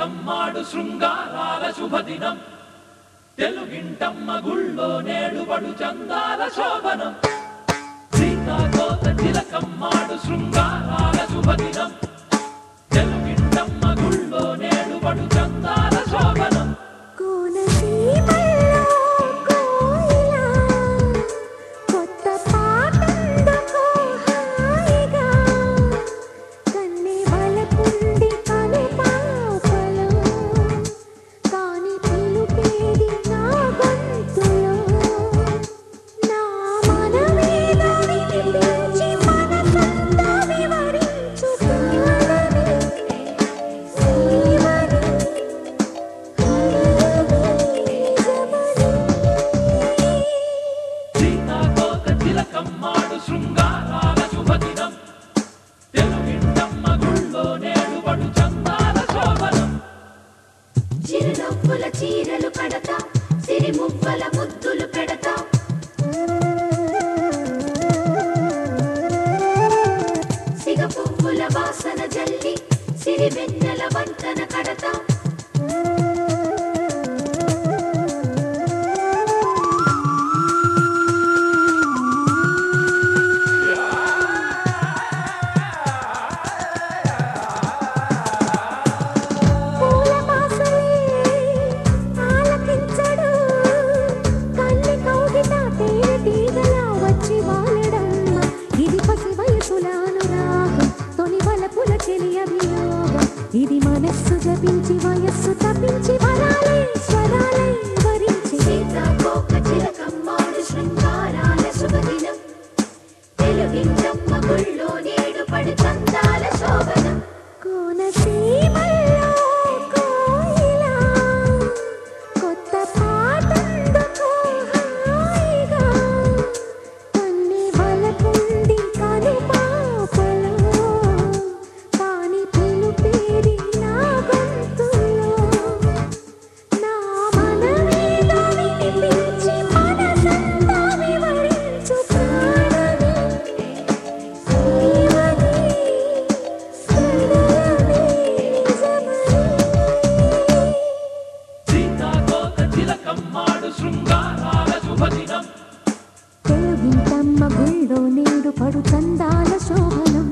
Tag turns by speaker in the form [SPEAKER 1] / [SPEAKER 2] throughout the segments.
[SPEAKER 1] తిలకమ్మాడు శృంగారాల శుభదినం తెలుగింటమ్మ గుళ్ళో నేడు పడు చందాల శోభనం సీతాకోత తిలకమ్మాడు శృంగారాల శుభదినం తెలుగింటమ్మ గుళ్ళో నేడు పడు చందాల శోభనం
[SPEAKER 2] కోనసీమల్లో కోయిలా కొత్త పాటందుకో హాయిగా కన్నె వలపుండి కను పాపలో కాని పిలుపేది నా గొంతులో నా మనమేదో వినిపించి మనసంతా వివరించు కాలమే నీవని
[SPEAKER 1] సీతాకోత తిలకమ్మాడు శృంగారాల శుభదినం తెలుగింటమ్మ గుళ్ళో నేడు పడు చందాల శోభనం
[SPEAKER 2] చిరునవ్వుల చీరలు కడతా సిరిమువ్వల ముద్దులు పెడతా సిగ పువ్వుల వాసన జల్లి సిరి వెన్నెల వంతన కడతా పూల వాసనే ఆలకించడు కన్ని కౌగిట తేనె తీగలా వచ్చి వాలడమ్మ ఇది పసి వయసుల అనురాగం తొలి వలపుల చెలి అభియోగం ఇది మనస్సు జపించి వయస్సు తప్పించి వరాలే స్వరాలే వరించి సీతాకోక చిలకమ్మాడు శృంగారాల శుభదినం తెలుగించమ్మ గుళ్ళో నేడు పడు చందాల శోభనం కోనసీమల్లో కోయిలా కొత్త పాటందుకో హాయిగా కన్నె వలపుండి కను పాపలో కాని పిలుపేది నా గొంతులో నా మనమేదో వినిపించి మనసంతా వివరించు ప్రాణమే నీవని
[SPEAKER 1] సీతాకోత తిలకమ్మాడు శృంగారాల శుభదినం
[SPEAKER 2] తెలుగింటమ్మ గుళ్ళో నేడు పడు చందాల శోభనం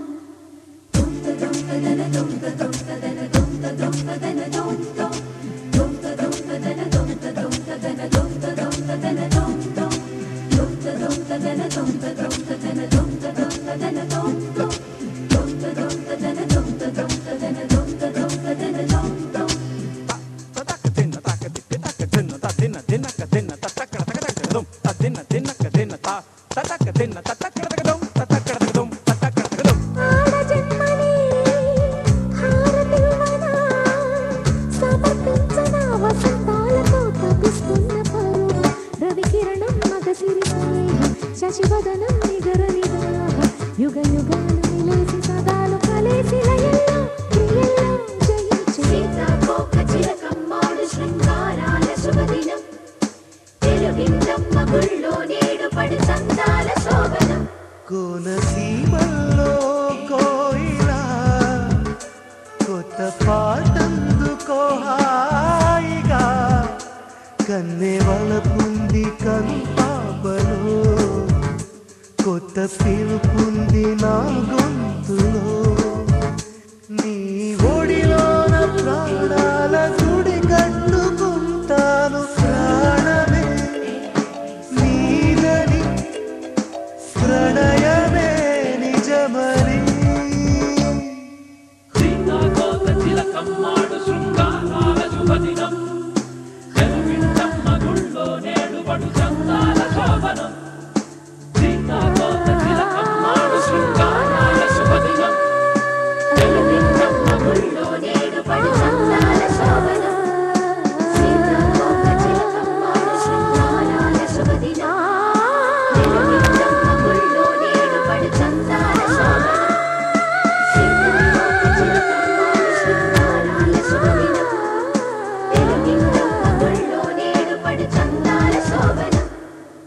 [SPEAKER 2] ఆడ జన్మని హారతివ్వనా సమర్పించన వసంతాలతో తపిస్తున్న పరువు రవికిరణం మగసిరి స్నేహం శశివదనం నిగర నిదాహం యుగ యుగాలు నిలేసి సదాలు కలేసి లయల్లో ప్రియల్లో జయించి సీతాకోక చిలకమ్మాడు శృంగారాల శుభదినం తెలుగిందమ్మ గుళ్ళో నేడు పడి సందాల శోభనం
[SPEAKER 3] కోనసీమల్లో కోయిలా కొత్త పాటందుకో హాయిగా కన్నె వలపుంది కను పాపలో కొత్త పిలుపుంది నా గొంతులో నీ ఒడిలోన ప్రా